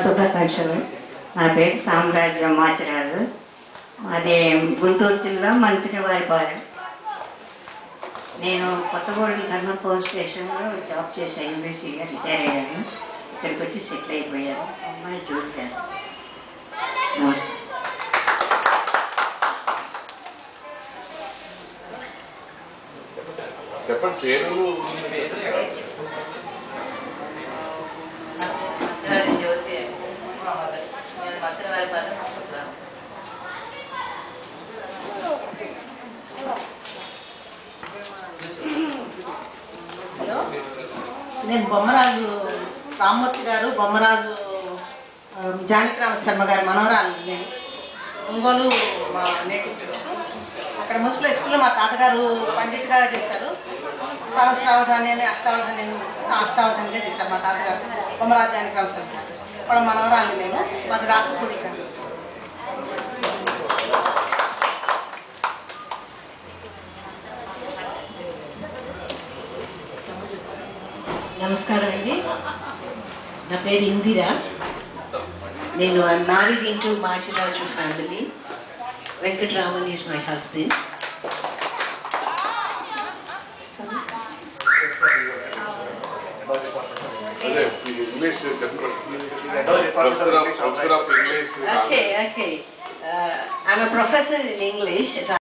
శుభాకాంక్షలు నా పేరు సామ్రాజ్యం మాచిరాజు అదే గుంటూరు జిల్లా మంత్రి వారిపాలెం నేను కొత్తగూడెం ధర్మ పోలీస్ స్టేషన్లో జాబ్ చేశాను ఎంబీసీగా రిటైర్ అయ్యాను ఇక్కడికి వచ్చి సెటిల్ అయిపోయాను అమ్మాయి చూడతాను నమస్తే చెప్పండి పేరు మత్స్యరాజు జ్యోతి మా మదర్ నేను మత్స్యవారి పదం చెప్తాను హలో నేను బొమ్మరాజు రామ్మూర్తి గారు బొమ్మరాజు ఆ, జానకిరామ శర్మ గారి మనవరాలు నేను ఒంగోలు మా నేటివ్ ప్లేస్ అక్కడ మున్సిపల్ స్కూల్లో మా తాతగారు పండిట్గా చేశారు సహస్రావధాని అని అష్టావధాని అష్టావధానిగా చేశారు మా తాతగారు బొమ్మరాజు జానకిరామ శర్మ గారు ఇప్పుడు మనవరాలు నేను మాది రాచపూడి ఇక్కడ నమస్కారం అండి నా పేరు ఇందిరా నేను I married into Machiraju family Venkataraman is my husband అదే ఇంగ్లీష్ చెప్పండి professor of professor of English okay okay I'm professor in English